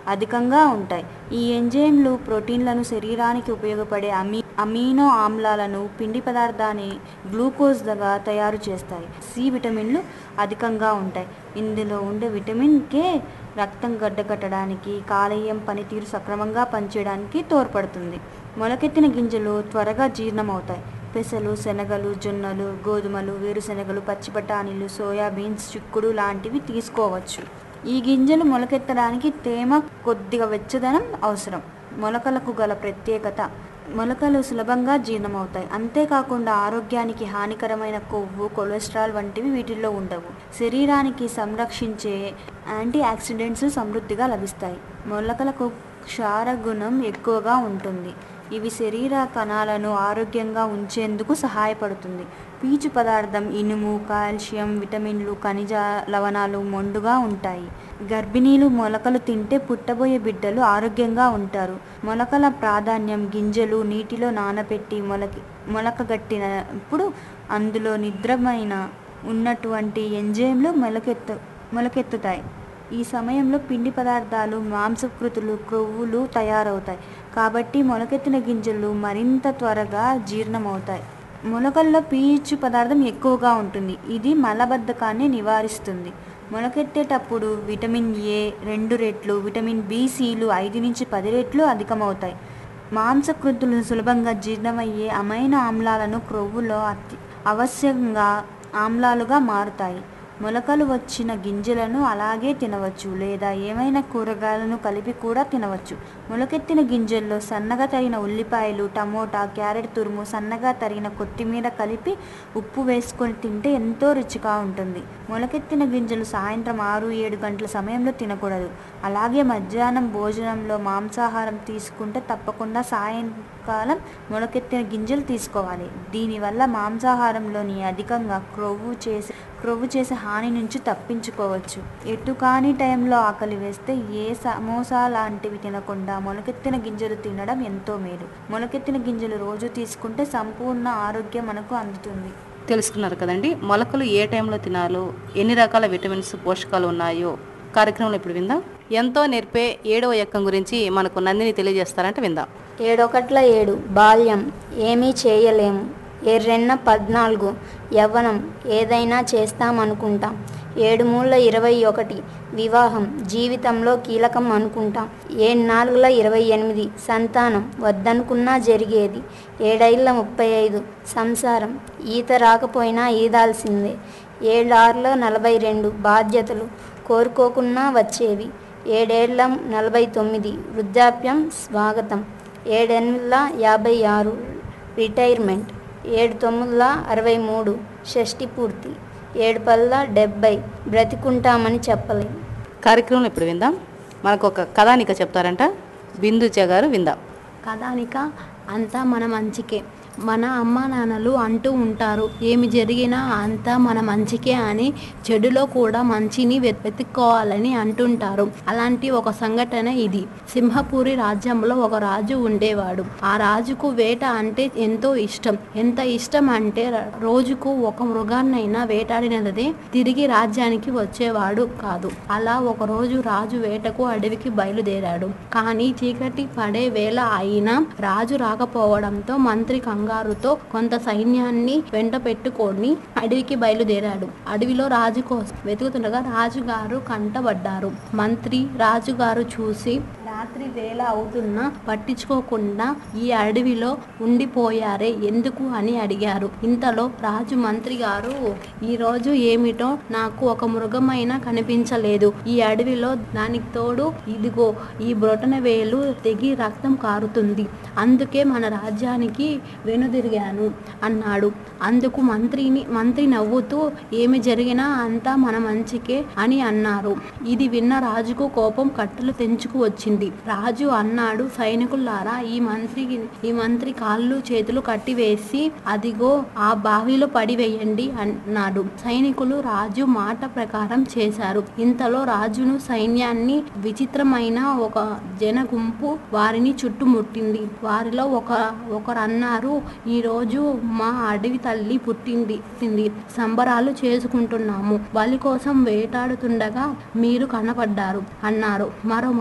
అధికంగా ఉంటాయి ఈ ఎంజైమ్లు ప్రోటీన్లను శరీరానికి ఉపయోగపడే అమీ అమీనో ఆమ్లాలను పిండి పదార్థాన్ని గ్లూకోజ్గా తయారు చేస్తాయి సి విటమిన్లు అధికంగా ఉంటాయి ఇందులో ఉండే విటమిన్ కే రక్తం గడ్డకట్టడానికి కాలేయం పనితీరు సక్రమంగా పనిచేయడానికి తోడ్పడుతుంది మొలకెత్తిన గింజలు త్వరగా జీర్ణమవుతాయి పెసలు శనగలు జొన్నలు గోధుమలు వేరుశనగలు పచ్చి బఠానీలు సోయాబీన్స్ చిక్కుడు లాంటివి తీసుకోవచ్చు ఈ గింజలు మొలకెత్తడానికి తేమ కొద్దిగా వెచ్చదనం అవసరం మొలకలకు గల ప్రత్యేకత మొలకలు సులభంగా జీర్ణమవుతాయి అంతేకాకుండా ఆరోగ్యానికి హానికరమైన కొవ్వు కొలెస్ట్రాల్ వంటివి వీటిల్లో ఉండవు శరీరానికి సంరక్షించే యాంటీ ఆక్సిడెంట్స్ సమృద్ధిగా లభిస్తాయి మొలకలకు క్షారగుణం ఎక్కువగా ఉంటుంది ఇవి శరీర కణాలను ఆరోగ్యంగా ఉంచేందుకు సహాయపడుతుంది పీచు పదార్థం ఇనుము కాల్షియం విటమిన్లు ఖనిజ లవణాలు మొండుగా ఉంటాయి గర్భిణీలు మొలకలు తింటే పుట్టబోయే బిడ్డలు ఆరోగ్యంగా ఉంటారు మొలకల ప్రాధాన్యం గింజలు నీటిలో నానబెట్టి మొలకి మొలకగట్టినప్పుడు అందులో నిద్రమైన ఉన్నటువంటి ఎంజైమ్లు మొలకెత్తు మొలకెత్తుతాయి ఈ సమయంలో పిండి పదార్థాలు మాంసకృతులు క్రొవ్వులు తయారవుతాయి కాబట్టి మొలకెత్తిన గింజలు మరింత త్వరగా జీర్ణమవుతాయి మొలకల్లో పీచు పదార్థం ఎక్కువగా ఉంటుంది ఇది మలబద్ధకాన్ని నివారిస్తుంది మొలకెత్తేటప్పుడు విటమిన్ ఏ రెండు రెట్లు విటమిన్ బి సిలు ఐదు నుంచి పది రెట్లు అధికమవుతాయి మాంసకృతులు సులభంగా జీర్ణమయ్యే అమైనో ఆమ్లాలను క్రొవ్వులో అతి అవశ్యంగా ఆమ్లాలుగా మారుతాయి మొలకలు వచ్చిన గింజలను అలాగే తినవచ్చు లేదా ఏమైనా కూరగాయలను కలిపి కూడా తినవచ్చు మొలకెత్తిన గింజల్లో సన్నగా తరిగిన ఉల్లిపాయలు టమోటా క్యారెట్ తురుము సన్నగా తరిగిన కొత్తిమీర కలిపి ఉప్పు వేసుకొని తింటే ఎంతో రుచిగా ఉంటుంది మొలకెత్తిన గింజలు సాయంత్రం ఆరు ఏడు గంటల సమయంలో తినకూడదు అలాగే మధ్యాహ్నం భోజనంలో మాంసాహారం తీసుకుంటే తప్పకుండా సాయంకాలం మొలకెత్తిన గింజలు తీసుకోవాలి దీనివల్ల మాంసాహారంలోని అధికంగా క్రొవ్వు చేసి క్రొవ్వు చేసే హాని నుంచి తప్పించుకోవచ్చు ఎటు కాని టైంలో ఆకలి వేస్తే ఏ సమోసా లాంటివి తినకుండా మొలకెత్తిన గింజలు తినడం ఎంతో మేలు మొలకెత్తిన గింజలు రోజు తీసుకుంటే సంపూర్ణ ఆరోగ్యం మనకు అందుతుంది తెలుసుకున్నారు కదండి మొలకలు ఏ టైంలో తినాలో ఎన్ని రకాల విటమిన్స్ పోషకాలు ఉన్నాయో కార్యక్రమంలో ఇప్పుడు విందాం ఎంతో నేర్పే ఏడవ యక్కం గురించి మనకు నందిని తెలియజేస్తారంటే విందాం ఏడొకట్ల ఏడు బాల్యం ఏమీ చేయలేము ఎర్రెన్న పద్నాలుగు యవ్వనం ఏదైనా చేస్తామనుకుంటాం ఏడు మూల ఇరవై ఒకటి వివాహం జీవితంలో కీలకం అనుకుంటాం ఏడు నాలుగుల ఇరవై ఎనిమిది సంతానం వద్దనుకున్నా జరిగేది ఏడైళ్ళ ముప్పై ఐదు సంసారం ఈత రాకపోయినా ఈదాల్సిందే ఏడారుల నలభై రెండు బాధ్యతలు కోరుకోకున్నా వచ్చేవి ఏడేళ్ల నలభై తొమ్మిది వృద్ధాప్యం స్వాగతం ఏడెనిమిదిల యాభై ఆరు రిటైర్మెంట్ ఏడు తొమ్మిదిల అరవై మూడు షష్టి పూర్తి ఏడు పల్ల డెబ్బై బ్రతికుంటామని చెప్పలేం కార్యక్రమంలో ఇప్పుడు విందాం మనకు ఒక కథానిక చెప్తారంట బిందుజ గారు విందాం కథానిక అంతా మన మంచికే మన అమ్మ నాన్నలు అంటూ ఉంటారు ఏమి జరిగినా అంతా మన మంచికే అని చెడులో కూడా మంచిని వె- వెతుక్కోవాలని అంటుంటారు అలాంటి ఒక సంఘటన ఇది సింహపూరి రాజ్యంలో ఒక రాజు ఉండేవాడు ఆ రాజుకు వేట అంటే ఎంతో ఇష్టం ఎంత ఇష్టం అంటే ర- రోజుకు ఒక మృగాన్నైనా వేటాడినదే తిరిగి రాజ్యానికి వచ్చేవాడు కాదు అలా ఒక రోజు రాజు వేటకు అడవికి బయలుదేరాడు కానీ చీకటి పడే వేళ అయినా రాజు రాకపోవడంతో మంత్రి కంగారుతో కొంత సైన్యాన్ని వెంట పెట్టుకొని అడవికి బయలుదేరాడు అడవిలో రాజు కోసం వెతుకుతుండగా రాజుగారు కంటబడ్డారు మంత్రి రాజుగారు చూసి రాత్రి వేళ అవుతున్నా పట్టించుకోకుండా ఈ అడవిలో ఉండిపోయారే ఎందుకు అని అడిగారు ఇంతలో రాజు మంత్రి గారు ఈ రోజు ఏమిటో నాకు ఒక మృగమైనా కనిపించలేదు ఈ అడవిలో దానికి తోడు ఇదిగో ఈ బ్రొటన వేలు తెగి రక్తం కారుతుంది అందుకే మన రాజ్యానికి వెనుదిరిగాను అన్నాడు అందుకు మంత్రిని మంత్రి నవ్వుతూ ఏమి జరిగినా అంతా మన మంచికే అని అన్నారు ఇది విన్న రాజుకు కోపం కట్టలు తెంచుకు వచ్చింది రాజు అన్నాడు సైనికులారా ఈ మంత్రికి ఈ మంత్రి కాళ్ళు చేతులు కట్టివేసి అదిగో ఆ బావిలో పడివేయండి అన్నాడు సైనికులు రాజు మాట ప్రకారం చేశారు ఇంతలో రాజును సైన్యాన్ని విచిత్రమైన ఒక జన గుంపు వారిని చుట్టుముట్టింది వారిలో ఒక ఒకరు అన్నారు ఈ రోజు మా అడవి తల్లి పుట్టింది పుట్టింది సంబరాలు చేసుకుంటున్నాము బలి కోసం వేటాడుతుండగా మీరు కనపడ్డారు అన్నారు మరో